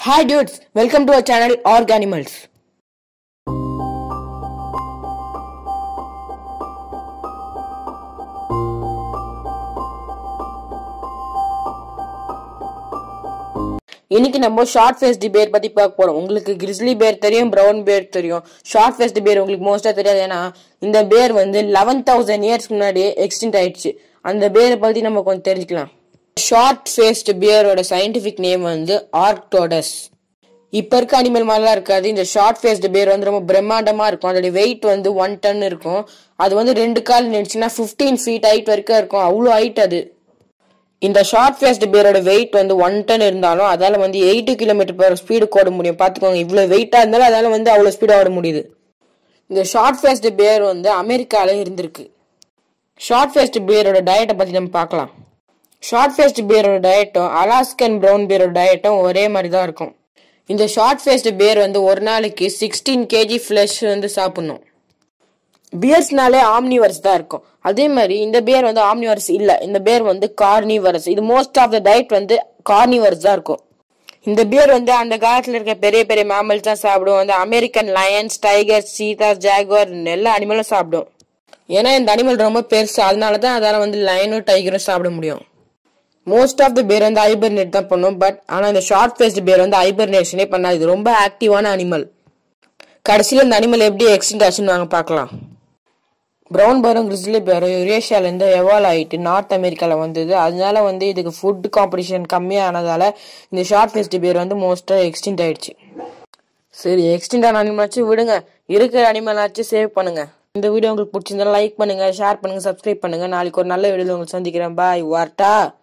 Hi dudes, welcome to our channel Org Animals. இன்னைக்கு நம்ம short faced பேர் பத்தி பார்க்க போறோம் உங்களுக்கு கிரிஸ்லி பேர் தெரியும் பிரவுன் பேர் தெரியும் ஷார்ட் ஃபேஸ்டு பேர் உங்களுக்கு மோஸ்டா தெரியாது ஏன்னா இந்த பேர் வந்து லெவன் தௌசண்ட் இயர்ஸ்க்கு முன்னாடியே எக்ஸ்டென்ட் ஆயிடுச்சு அந்த பேரை பத்தி நம்ம கொஞ்சம் தெரிஞ்சுக்கலாம் ஷார்ட் ஃபேஸ்டு பியரோட சயின்டிபிக் நேம் வந்து ஆர்க்டோடஸ் இப்ப இருக்க அனிமல் மாதிரிலாம் இருக்காது இந்த ஷார்ட் ஃபேஸ்டு பேர் வந்து ரொம்ப பிரம்மாண்டமா இருக்கும் அதோட வெயிட் வந்து ஒன் டன் இருக்கும் அது வந்து ரெண்டு கால் நினைச்சுன்னா ஃபிஃப்டீன் ஃபீட் ஹைட் வரைக்கும் இருக்கும் அவ்வளோ ஹைட் அது இந்த ஷார்ட் ஃபேஸ்டு பேரோட வெயிட் வந்து ஒன் டன் இருந்தாலும் அதால வந்து எயிட்டி கிலோமீட்டர் பர் ஸ்பீடு ஓட முடியும் பார்த்துக்கோங்க இவ்வளோ வெயிட்டாக இருந்தாலும் அதால வந்து அவ்வளோ ஸ்பீடாக ஓட முடியுது இந்த ஷார்ட் ஃபேஸ்டு பேர் வந்து அமெரிக்கால இருந்திருக்கு ஷார்ட் ஃபேஸ்டு பேரோட டயட்டை பற்றி நம்ம பார்க்கலாம் ஷார்ட் ஃபேஸ்டு பேரோட டயட்டும் அலாஸ்கன் ப்ரௌன் பேரோட டயட்டும் ஒரே மாதிரி தான் இருக்கும் இந்த ஷார்ட் ஃபேஸ்டு பேர் வந்து ஒரு நாளைக்கு சிக்ஸ்டீன் கேஜி ஃப்ளஷ் வந்து சாப்பிடணும் பியர்ஸ்னாலே ஆம்னிவர்ஸ் தான் இருக்கும் அதே மாதிரி இந்த பேர் வந்து ஆம்னிவர்ஸ் இல்ல இந்த பேர் வந்து கார்னிவரஸ் இது மோஸ்ட் ஆஃப் த டயட் வந்து கார்னிவர்ஸ் தான் இருக்கும் இந்த பேர் வந்து அந்த காலத்துல இருக்க பெரிய பெரிய மேமல்ஸ் தான் சாப்பிடும் வந்து American lions tiger cheetahs jaguar எல்லா அனிமலும் சாப்பிடும் ஏன்னா இந்த அனிமல் ரொம்ப பெருசு அதனால தான் அதால வந்து லயனும் டைகரும் சாப்பிட முடியும் மோஸ்ட் ஆஃப் த பேர் வந்து ஹைபர்னேட் தான் பண்ணும் பட் ஆனா இந்த ஷார்ட் ஃபேஸ்டு பேர் வந்து ஹைபர்னேஷனே பண்ணாது இது ரொம்ப ஆக்டிவான அனிமல் கடைசியில் இந்த அனிமல் எப்படி எக்ஸ்டென்ட் ஆச்சுன்னு வாங்க பார்க்கலாம் ப்ரௌன் பேரும் கிறிஸ்லி பேரும் யுரேஷியாலேருந்து எவால்வ் ஆகிட்டு நார்த் அமெரிக்காவில் வந்தது அதனால வந்து இதுக்கு ஃபுட் காம்படிஷன் கம்மியானதால இந்த ஷார்ட் ஃபேஸ்டு பேர் வந்து மோஸ்ட்டாக எக்ஸ்டென்ட் ஆயிடுச்சு சரி எக்ஸ்டென்ட் ஆன அனிமலாச்சும் விடுங்க இருக்கிற அனிமலாச்சும் சேவ் பண்ணுங்க இந்த வீடியோ உங்களுக்கு பிடிச்சிருந்தா லைக் பண்ணுங்க ஷேர் பண்ணுங்க சப்ஸ்கிரைப் பண்ணுங்க நாளைக்கு ஒரு நல்ல வீடியோவில் உங்களுக்கு சந்திக்கிறேன் பாய் வார்ட்டா